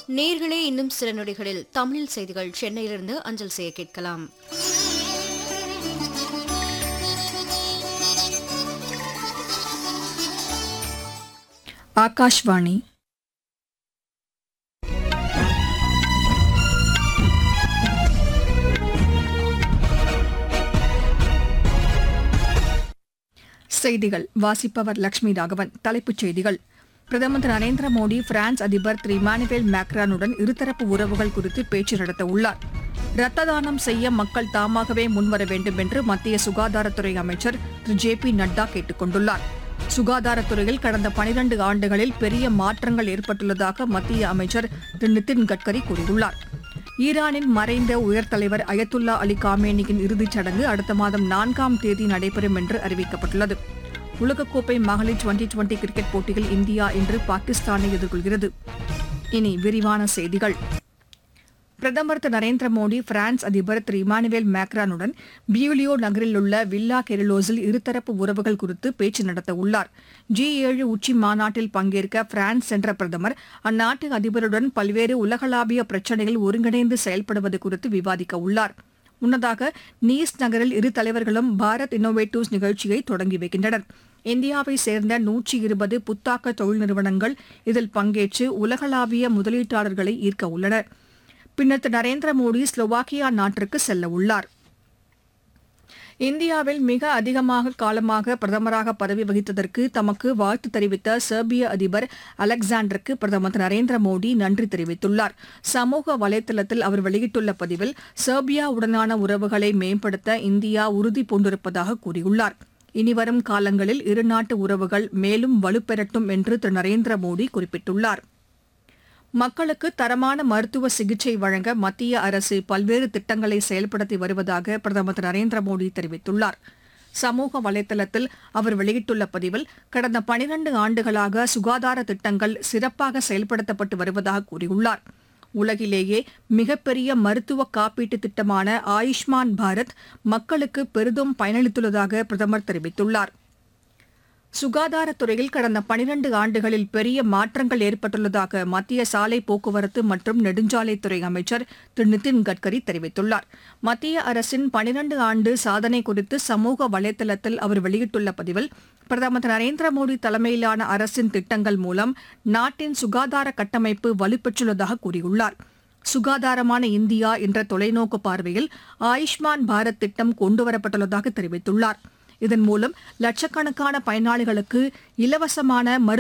நேர்களே இன்னும் சில நொடிகளில் தமிழில் செய்திகள் சென்னையிலிருந்து அஞ்சல் செய்ய கேட்கலாம் ஆகாஷ்வாணி செய்திகள் வாசிப்பவர் லட்சுமி ராகவன் தலைப்புச் செய்திகள் பிரதமர் திரு நரேந்திர மோடி பிரான்ஸ் அதிபர் திரு இமானுவேல் மேக்ரானுடன் இருதரப்பு உறவுகள் குறித்து பேச்சு நடத்த உள்ளார் இரத்த தானம் செய்ய மக்கள் தாமாகவே முன்வர வேண்டும் என்று மத்திய சுகாதாரத்துறை அமைச்சர் திரு ஜே பி நட்டா கேட்டுக் கொண்டுள்ளார் சுகாதாரத்துறையில் கடந்த பனிரண்டு ஆண்டுகளில் பெரிய மாற்றங்கள் ஏற்பட்டுள்ளதாக மத்திய அமைச்சர் திரு நிதின் கட்கரி கூறியுள்ளார் ஈரானின் மறைந்த உயர் தலைவர் அயத்துல்லா அலி காமேனியின் இறுதிச் சடங்கு அடுத்த மாதம் நான்காம் தேதி நடைபெறும் என்று அறிவிக்கப்பட்டுள்ளது உலகக்கோப்பை மகளிர் டுவெண்டி டுவெண்டி கிரிக்கெட் போட்டியில் இந்தியா இன்று பாகிஸ்தானை எதிர்கொள்கிறது இனி விரிவான செய்திகள் பிரதமர் திரு நரேந்திர மோடி பிரான்ஸ் அதிபர் திரு இமானுவேல் மேக்ரானுடன் பியூலியோ நகரில் உள்ள வில்லா கெரிலோஸில் இருதரப்பு உறவுகள் குறித்து பேச்சு நடத்த உள்ளார் ஜி ஏழு உச்சி மாநாட்டில் பங்கேற்க பிரான்ஸ் சென்ற பிரதமர் அந்நாட்டு அதிபருடன் பல்வேறு உலகளாவிய பிரச்சினைகள் ஒருங்கிணைந்து செயல்படுவது குறித்து விவாதிக்க உள்ளார் முன்னதாக நீஸ் நகரில் இரு தலைவர்களும் பாரத் இன்னோவேட்டிவ்ஸ் நிகழ்ச்சியை தொடங்கி வைக்கின்றனர் இந்தியாவை சேர்ந்த நூற்றி இருபது புத்தாக்க தொழில் நிறுவனங்கள் இதில் பங்கேற்று உலகளாவிய முதலீட்டாளர்களை ஈர்க்க உள்ளனர் பின்னர் திரு நரேந்திர மோடி ஸ்லோவாக்கியா நாட்டிற்கு செல்ல உள்ளார் இந்தியாவில் மிக அதிகமாக காலமாக பிரதமராக பதவி வகித்ததற்கு தமக்கு வாழ்த்து தெரிவித்த செர்பிய அதிபர் அலெக்சாண்டருக்கு பிரதமர் திரு நரேந்திர மோடி நன்றி தெரிவித்துள்ளார் சமூக வலைதளத்தில் அவர் வெளியிட்டுள்ள பதிவில் செர்பியாவுடனான உறவுகளை மேம்படுத்த இந்தியா உறுதி பூண்டிருப்பதாக கூறியுள்ளார் இனிவரும் காலங்களில் இருநாட்டு உறவுகள் மேலும் வலுப்பெறட்டும் என்று திரு நரேந்திர மோடி குறிப்பிட்டுள்ளார் மக்களுக்கு தரமான மருத்துவ சிகிச்சை வழங்க மத்திய அரசு பல்வேறு திட்டங்களை செயல்படுத்தி வருவதாக பிரதமர் திரு நரேந்திர மோடி தெரிவித்துள்ளார் சமூக வலைதளத்தில் அவர் வெளியிட்டுள்ள பதிவில் கடந்த பனிரண்டு ஆண்டுகளாக சுகாதார திட்டங்கள் சிறப்பாக செயல்படுத்தப்பட்டு வருவதாக கூறியுள்ளார் உலகிலேயே மிகப்பெரிய மருத்துவ காப்பீட்டு திட்டமான ஆயுஷ்மான் பாரத் மக்களுக்கு பெரிதும் பயனளித்துள்ளதாக பிரதமர் தெரிவித்துள்ளார் சுகாதாரத்துறையில் கடந்த பனிரண்டு ஆண்டுகளில் பெரிய மாற்றங்கள் ஏற்பட்டுள்ளதாக மத்திய சாலை போக்குவரத்து மற்றும் நெடுஞ்சாலைத்துறை அமைச்சர் திரு நிதின் கட்கரி தெரிவித்துள்ளார் மத்திய அரசின் பனிரண்டு ஆண்டு சாதனை குறித்து சமூக வலைதளத்தில் அவர் வெளியிட்டுள்ள பதிவில் பிரதமர் திரு நரேந்திர மோடி தலைமையிலான அரசின் திட்டங்கள் மூலம் நாட்டின் சுகாதார கட்டமைப்பு வலுப்பெற்றுள்ளதாக கூறியுள்ளார் சுகாதாரமான இந்தியா என்ற தொலைநோக்கு பார்வையில் ஆயுஷ்மான் பாரத் திட்டம் கொண்டுவரப்பட்டுள்ளதாக தெரிவித்துள்ளார் இதன் மூலம் லட்சக்கணக்கான பயனாளிகளுக்கு இலவசமான மரு